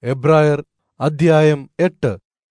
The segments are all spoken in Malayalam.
എബ്രായർ അധ്യായം എട്ട്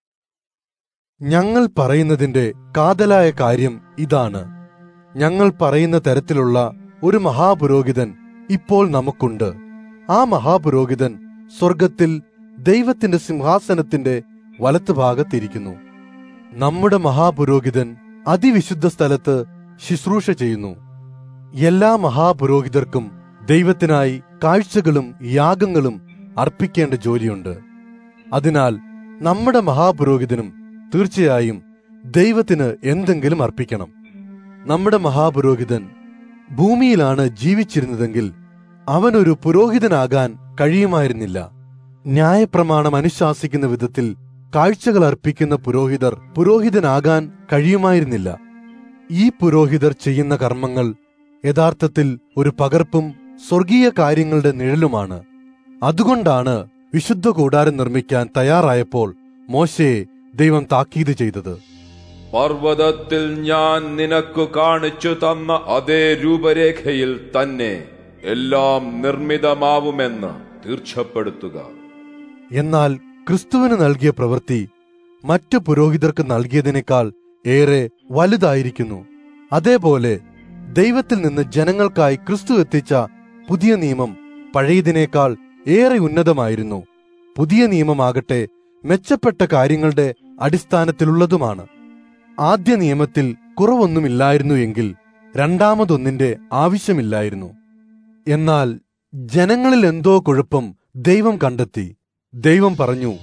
ഞങ്ങൾ പറയുന്നതിന്റെ കാതലായ കാര്യം ഇതാണ് ഞങ്ങൾ പറയുന്ന തരത്തിലുള്ള ഒരു മഹാപുരോഹിതൻ ഇപ്പോൾ നമുക്കുണ്ട് ആ മഹാപുരോഹിതൻ സ്വർഗത്തിൽ ദൈവത്തിന്റെ സിംഹാസനത്തിന്റെ വലത്തുഭാഗത്തിരിക്കുന്നു നമ്മുടെ മഹാപുരോഹിതൻ അതിവിശുദ്ധ സ്ഥലത്ത് ശുശ്രൂഷ ചെയ്യുന്നു എല്ലാ മഹാപുരോഹിതർക്കും ദൈവത്തിനായി കാഴ്ചകളും യാഗങ്ങളും അർപ്പിക്കേണ്ട ജോലിയുണ്ട് അതിനാൽ നമ്മുടെ മഹാപുരോഹിതനും തീർച്ചയായും ദൈവത്തിന് എന്തെങ്കിലും അർപ്പിക്കണം നമ്മുടെ മഹാപുരോഹിതൻ ഭൂമിയിലാണ് ജീവിച്ചിരുന്നതെങ്കിൽ അവനൊരു പുരോഹിതനാകാൻ കഴിയുമായിരുന്നില്ല ന്യായപ്രമാണം അനുശാസിക്കുന്ന വിധത്തിൽ കാഴ്ചകൾ അർപ്പിക്കുന്ന പുരോഹിതർ പുരോഹിതനാകാൻ കഴിയുമായിരുന്നില്ല ഈ പുരോഹിതർ ചെയ്യുന്ന കർമ്മങ്ങൾ യഥാർത്ഥത്തിൽ ഒരു പകർപ്പും സ്വർഗീയ കാര്യങ്ങളുടെ നിഴലുമാണ് അതുകൊണ്ടാണ് വിശുദ്ധ കൂടാരം നിർമ്മിക്കാൻ തയ്യാറായപ്പോൾ മോശയെ ദൈവം താക്കീത് ചെയ്തത് പർവ്വതത്തിൽ ഞാൻ നിനക്ക് കാണിച്ചു തന്ന അതേ രൂപരേഖയിൽ തന്നെ എല്ലാം നിർമ്മിതമാവുമെന്ന് തീർച്ചപ്പെടുത്തുക എന്നാൽ ക്രിസ്തുവിന് നൽകിയ പ്രവൃത്തി മറ്റു പുരോഹിതർക്ക് നൽകിയതിനേക്കാൾ ഏറെ വലുതായിരിക്കുന്നു അതേപോലെ ദൈവത്തിൽ നിന്ന് ജനങ്ങൾക്കായി ക്രിസ്തു എത്തിച്ച പുതിയ നിയമം പഴയതിനേക്കാൾ ഏറെ ഉന്നതമായിരുന്നു പുതിയ നിയമമാകട്ടെ മെച്ചപ്പെട്ട കാര്യങ്ങളുടെ അടിസ്ഥാനത്തിലുള്ളതുമാണ് ആദ്യ നിയമത്തിൽ കുറവൊന്നുമില്ലായിരുന്നു എങ്കിൽ രണ്ടാമതൊന്നിന്റെ ആവശ്യമില്ലായിരുന്നു എന്നാൽ ജനങ്ങളിൽ എന്തോ കുഴപ്പം ദൈവം കണ്ടെത്തി ദൈവം പറഞ്ഞു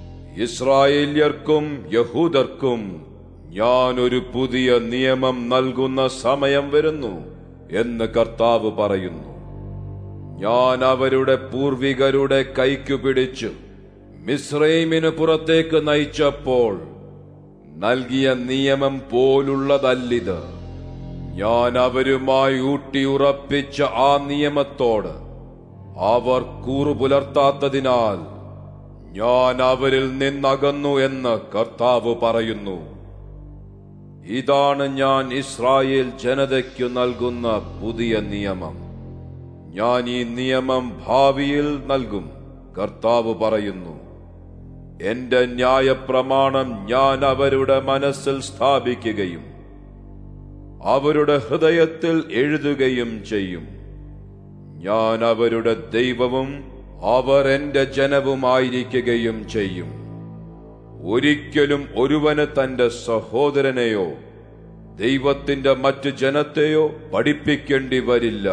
ഇസ്രായേല്യർക്കും യഹൂദർക്കും ഞാൻ ഒരു പുതിയ നിയമം നൽകുന്ന സമയം വരുന്നു എന്ന് കർത്താവ് പറയുന്നു ഞാൻ അവരുടെ പൂർവികരുടെ കൈക്കു പിടിച്ചു മിസ്രൈമിന് പുറത്തേക്ക് നയിച്ചപ്പോൾ നൽകിയ നിയമം പോലുള്ളതല്ലിത് ഞാൻ അവരുമായി ഊട്ടിയുറപ്പിച്ച ആ നിയമത്തോട് അവർ കൂറുപുലർത്താത്തതിനാൽ ഞാൻ അവരിൽ നിന്നകന്നു എന്ന് കർത്താവ് പറയുന്നു ഇതാണ് ഞാൻ ഇസ്രായേൽ ജനതയ്ക്കു നൽകുന്ന പുതിയ നിയമം ഞാൻ ഈ നിയമം ഭാവിയിൽ നൽകും കർത്താവ് പറയുന്നു എന്റെ ന്യായപ്രമാണം ഞാൻ അവരുടെ മനസ്സിൽ സ്ഥാപിക്കുകയും അവരുടെ ഹൃദയത്തിൽ എഴുതുകയും ചെയ്യും ഞാൻ അവരുടെ ദൈവവും അവർ എന്റെ ജനവുമായിരിക്കുകയും ചെയ്യും ഒരിക്കലും ഒരുവന് തന്റെ സഹോദരനെയോ ദൈവത്തിന്റെ മറ്റു ജനത്തെയോ പഠിപ്പിക്കേണ്ടി വരില്ല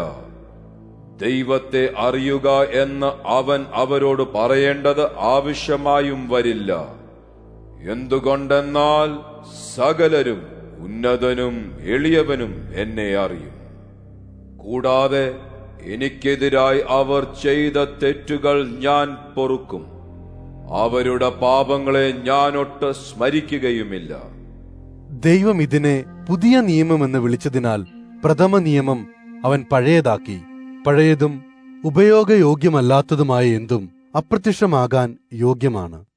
ദൈവത്തെ അറിയുക എന്ന് അവൻ അവരോട് പറയേണ്ടത് ആവശ്യമായും വരില്ല എന്തുകൊണ്ടെന്നാൽ സകലരും ഉന്നതനും എളിയവനും എന്നെ അറിയും കൂടാതെ എനിക്കെതിരായി അവർ ചെയ്ത തെറ്റുകൾ ഞാൻ പൊറുക്കും അവരുടെ പാപങ്ങളെ ഞാനൊട്ട് സ്മരിക്കുകയുമില്ല ദൈവം ഇതിനെ പുതിയ നിയമമെന്ന് വിളിച്ചതിനാൽ പ്രഥമ നിയമം അവൻ പഴയതാക്കി പഴയതും ഉപയോഗയോഗ്യമല്ലാത്തതുമായ എന്തും അപ്രത്യക്ഷമാകാൻ യോഗ്യമാണ്